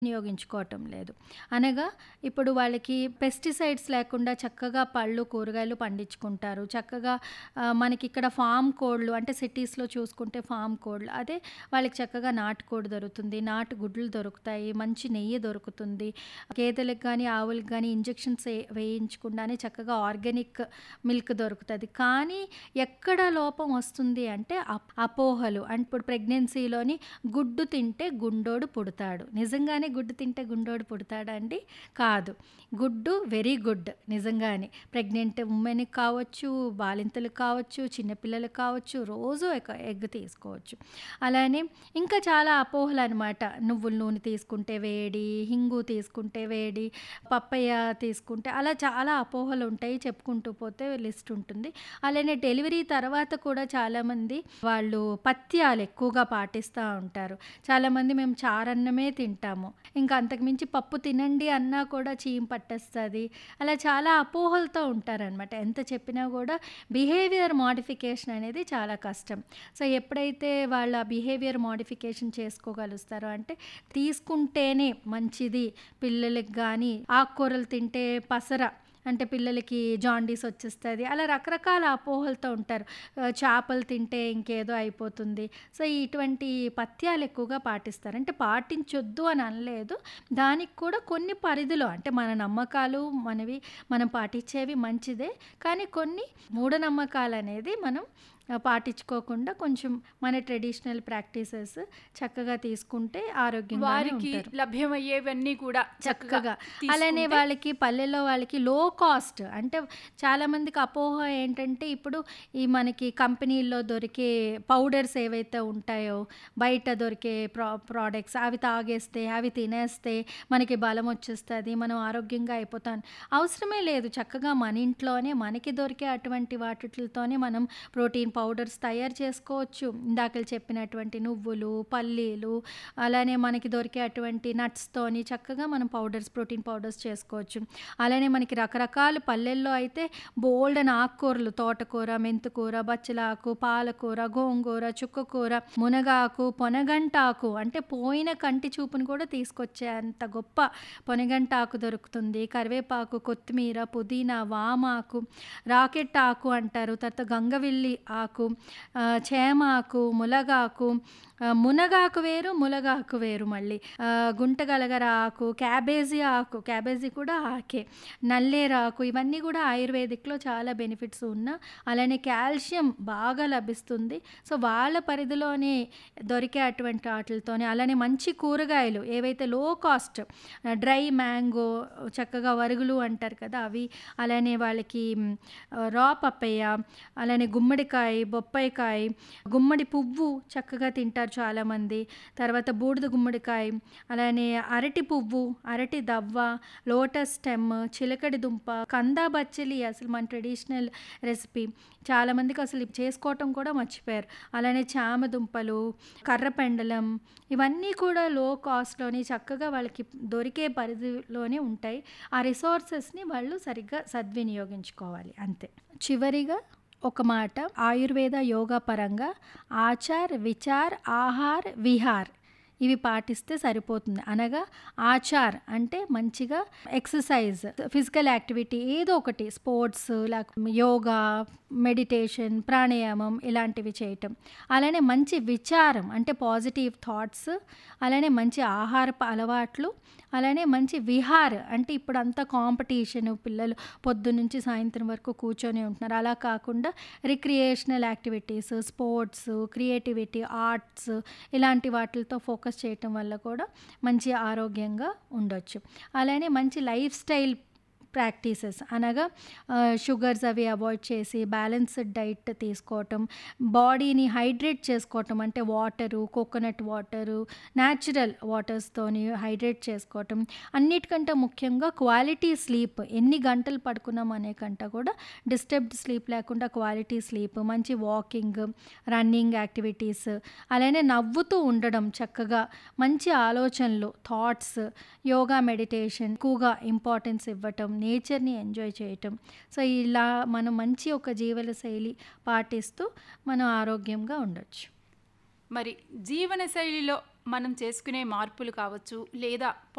వినియోగించుకోవటం లేదు. అనగా ఇప్పుడు వాళ్ళకి పెస్టిసైడ్స్ లేకుండా చక్కగా పళ్ళు, కూరగాయలు పండించుకుంటారు. చక్కగా ఆహ్, మనకిక్కడ ఫార్మ్ కోళ్ళు అంటే సిటీస్‌లో చూసుకుంటే ఫార్మ్ కోళ్ళు. అదే వాళ్ళకి చక్కగా నాటుకోడి దొరుకుతుంది. నాటు గుడ్లు దొరుకుతాయి. మంచి నెయ్యి దొరుకుతుంది. గేదెలకు గానీ, ఆవులకు గానీ ఇంజెక్షన్స్ ఏ వేయించకుండానే చక్కగా ఆర్గానిక్ మిల్క్ దొరుకుతది. కానీ ఎక్కడ లోపం వస్తుంది అంటే అప్ అపోహలు. అంటే ఇప్పుడు ప్రెగ్నెన్సీలోని గుడ్డు తింటే గుండోడు పుడతాడు. నిజంగానే గుడ్డు తింటే గుండోడు పుడతాడా అండి? కాదు. గుడ్డు వెరీ గుడ్ నిజంగానే. ప్రెగ్నెంట్ వుమెన్‌కి కావచ్చు, బాలింతలకు కావచ్చు, చిన్న పిల్లలకి కావచ్చు రోజు ఒక ఎగ్ తీసుకోవచ్చు. అలానే ఇంకా చాలా అపోహలనమాట. నువ్వుల నూనె తీసుకుంటే వేడి, హింగు తీసుకుంటే వేడి, పప్పయ్య తీసుకుంటే అలా చాలా అపోహలుంటాయి. చెప్పుకుంటూ పోతే లిస్ట్ ఉంటుంది. అలానే డెలివరీ తర్వాత కూడా చాలామంది వాళ్ళు పథ్యాలు ఎక్కువగా పాటిస్తా ఉంటారు. చాలామంది మేము చారన్నమే తింటాము. ఇంకా అంతకు మించి పప్పు తినండి అన్నా కూడా చీము పట్టేస్తది. అలా చాలా అపోహలతో ఉంటారనమాట. ఎంత చెప్పినా గూడా బిహేవియర్ మోడిఫికేషన్ అనేది చాలా కష్టం. సో, ఎప్పుడైతే వాళ్ళ బిహేవియర్ మోడిఫికేషన్ చేసుకోగలుస్తారో అంటే తీసుకుంటేనే మంచిది పిల్లలకి గానీ, ఆకుకూరలు తింటే పసర అంటే పిల్లలకి జాండీస్ వచ్చేస్తది. అలా రకరకాల అపోహలతో ఉంటారు. ఆహ్, చేపలు తింటే ఇంకేదో అయిపోతుంది. సో, ఇటువంటి పథ్యాలు ఎక్కువగా పాటిస్తారు. అంటే పాటించొద్దు అని అనలేదు. దానికి కూడా కొన్ని పరిధిలో అంటే మన నమ్మకాలు మనవి మనం పాటించేవి మంచిదే. కానీ కొన్ని మూఢనమ్మకాలనేది మనం ఆహ్, పాటించుకోకుండా కొంచెం మన ట్రెడిషనల్ ప్రాక్టీసెస్ చక్కగా తీసుకుంటే ఆరోగ్యంగానే వారికి ఉంటారు. లభ్యమయ్యేవన్నీ కూడా చక్కగా. అలానే తీసుకుంటే వాళ్ళకి పల్లెల్లో వాళ్ళకి లో కాస్ట్ అంటే చాలామందికి అపోహ ఏంటంటే ఇప్పుడు ఈ మనకి కంపెనీల్లో దొరికే పౌడర్స్ ఏవైతే ఉంటాయో, బయట దొరికే ప్రా ప్రొడక్ట్స్ అవి తాగేస్తే, అవి తినేస్తే మనకి బలం వచ్చేస్తది. మనం ఆరోగ్యంగా అయిపోతాం. అవసరమే లేదు. చక్కగా మన ఇంట్లోనే మనకి దొరికే అటువంటి వాటిలతోనే మనం ప్రోటీన్ పౌడర్స్ తయారు చేసుకోవచ్చు. ఇందాకల చెప్పినటువంటి నువ్వులు, పల్లీలు అలానే మనకి దొరికే అటువంటి నట్స్‌తోని చక్కగా మనం పౌడర్స్ ప్రోటీన్ పౌడర్స్ చేసుకోవచ్చు. అలానే మనకి రకరకాల పల్లెల్లో అయితే బోలెడన్ని ఆకుకూరలు తోటకూర, మెంతికూర, బచ్చలాకు, పాలకూర, గోంగూర, చుక్కకూర, మునగాకు, పొనగంటాకు అంటే పోయిన కంటి చూపును కూడా తీసుకొచ్చే అంత గొప్ప పొనగంటాకు దొరుకుతుంది. కరివేపాకు, కొత్తిమీర, పుదీనా, వామాకు, రాకెట్ ఆకు అంటారు. తర్వాత గంగవిల్లి ఆకు, ఆహ్, చేమాకు, ములగాకు, ఆహ్, మునగాకు వేరు, ములగాకు వేరు మళ్ళీ. ఆహ్, గుంటగలగర ఆకు, క్యాబేజీ ఆకు, క్యాబేజీ కూడా ఆకే. నల్లేరాకు ఇవన్నీ కూడా ఆయుర్వేదిక్‌లో చాలా బెనిఫిట్స్ ఉన్న అలానే కాల్షియం బాగా లభిస్తుంది. సో, వాళ్ళ పరిధిలోనే దొరికే అటువంటి ఆటిలతోనే అలానే మంచి కూరగాయలు ఏవైతే లో కాస్ట్ ఆహ్, డ్రై మ్యాంగో చక్కగా వరుగులు అంటారు కదా! అవి అలానే వాళ్ళకి ఆహ్, రా పప్పయ్య, అలానే గుమ్మడికాయ, బొప్పాయికాయ, గుమ్మడి పువ్వు చక్కగా తింటారు చాలామంది. తర్వాత బూడిద గుమ్మడికాయ, అలానే అరటి పువ్వు, అరటి దవ్వ, లోటస్ స్టెమ్, చిలకడ దుంప, కందా బచ్చలి అసలు మన ట్రెడిషనల్ రెసిపీ. చాలామందికి అసలు ఇవి చేసుకోవటం కూడా మర్చిపోయారు. అలానే చామ దుంపలు, కర్రపెండలం ఇవన్నీ కూడా లో కాస్ట్‌లోని చక్కగా వాళ్ళకి దొరికే పరిధిలోనే ఉంటాయి. ఆ రిసోర్సెస్‌ని వాళ్ళు సరిగ్గా సద్వినియోగించుకోవాలి అంతే. చివరిగా ఒక మాట ఆయుర్వేద యోగా పరంగా ఆచార్, విచార్, ఆహార్, విహార్ ఇవి పాటిస్తే సరిపోతుంది. అనగా ఆచార్ అంటే మంచిగా ఎక్సర్సైజ్, ఫిజికల్ యాక్టివిటీ ఏదో ఒకటి స్పోర్ట్స్ లేక యోగా, మెడిటేషన్, ప్రాణాయామం ఇలాంటివి చేయటం. అలానే మంచి విచారం అంటే పాజిటివ్ థాట్స్, అలానే మంచి ఆహారపు అలవాట్లు, అలానే మంచి విహార్ అంటే ఇప్పుడంతా కాంపిటీషన్ పిల్లలు పొద్దున్నుంచి సాయంత్రం వరకు కూర్చొని ఉంటున్నారు. అలా కాకుండా recreational activities, sports, creativity, arts ఇలాంటి వాటిలతో ఫోకస్ చేయటం వల్ల కూడా మంచి ఆరోగ్యంగా ఉండొచ్చు. అలానే మంచి లైఫ్ స్టైల్ ప్రాక్టీసెస్ అనగా ఆహ్, షుగర్స్ అవి అవాయిడ్ చేసి బ్యాలెన్స్‌డ్ డైట్ తీసుకోవటం, బాడీని హైడ్రేట్ చేసుకోవటం అంటే వాటరు, కోకోనట్ వాటరు, న్యాచురల్ వాటర్స్‌తోని హైడ్రేట్ చేసుకోవటం. అన్నిటికంటే ముఖ్యంగా క్వాలిటీ స్లీప్ ఎన్ని గంటలు పడుకున్నాం అనే కంటే కూడా డిస్టర్బ్డ్ స్లీప్ లేకుండా క్వాలిటీ స్లీప్, మంచి వాకింగ్, రన్నింగ్ యాక్టివిటీస్, అలానే నవ్వుతూ ఉండడం చక్కగా, మంచి ఆలోచనలు, థాట్స్, యోగా, మెడిటేషన్ ఎక్కువగా ఇంపార్టెన్స్ ఇవ్వటం, నేచర్‌ని ఎంజాయ్ చేయటం. సో, ఇలా మనం మంచి ఒక జీవనశైలి పాటిస్తూ మనం ఆరోగ్యంగా ఉండొచ్చు. మరి జీవనశైలిలో మనం చేసుకునే మార్పులు కావచ్చు లేదా